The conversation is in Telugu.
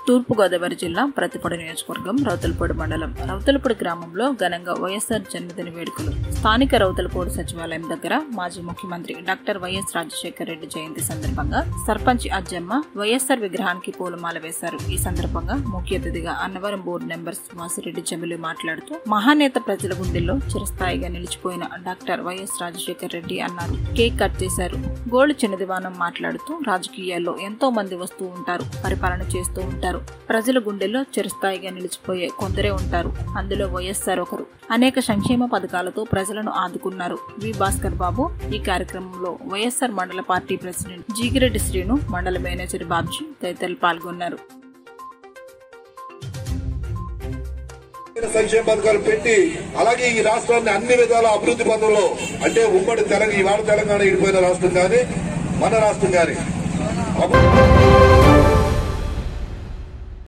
తూర్పుగోదావరి జిల్లా ప్రతిపొడి నియోజకవర్గం రౌతలపూడి మండలం రౌతలపూడి గ్రామంలో ఘనంగా వైఎస్ఆర్ జన్మదిన వేడుకలు స్థానిక రౌతలపూడి సచివాలయం దగ్గర మాజీ ముఖ్యమంత్రి డాక్టర్ వైఎస్ రాజశేఖర రెడ్డి జయంతి సందర్భంగా సర్పంచ్ అజ్జమ్మ వైఎస్ఆర్ విగ్రహానికి పూలమాల వేశారు ఈ సందర్భంగా ముఖ్య అతిథిగా అన్నవరం బోర్డు నెంబర్ వాసిరెడ్డి చెమిలి మాట్లాడుతూ మహానేత ప్రజల గుండెల్లో చిరస్థాయిగా నిలిచిపోయిన డాక్టర్ వైఎస్ రాజశేఖర రెడ్డి అన్నారు కేక్ కట్ చేశారు గోల్డ్ చిన్నదివానం మాట్లాడుతూ రాజకీయాల్లో ఎంతో మంది వస్తూ ఉంటారు పరిపాలన చేస్తూ ఉంటారు ప్రజల గుండెల్లో చిరస్థాయిగా నిలిచిపోయే కొందరే ఉంటారు అందులో వైఎస్ఆర్ ఒకరు అనేక సంక్షేమ పథకాలతో ప్రజలను ఆదుకున్నారు వి భాస్కర్ బాబు ఈ కార్యక్రమంలో వైఎస్ఆర్ మండల పార్టీ ప్రెసిడెంట్ జీగిరెడ్డి శ్రీను మండల మేనేజర్ బాబ్జీ తదితరులు పాల్గొన్నారు సంక్షేమ పథకాలు పెట్టి అలాగే ఈ రాష్ట్రాన్ని అన్ని విధాల అభివృద్ధి పథంలో అంటే ఉమ్మడి తెలంగాణ ఇవాళ తెలంగాణ ఇడిపోయిన రాష్ట్రం కానీ మన రాష్ట్రం కానీ అభివృద్ధి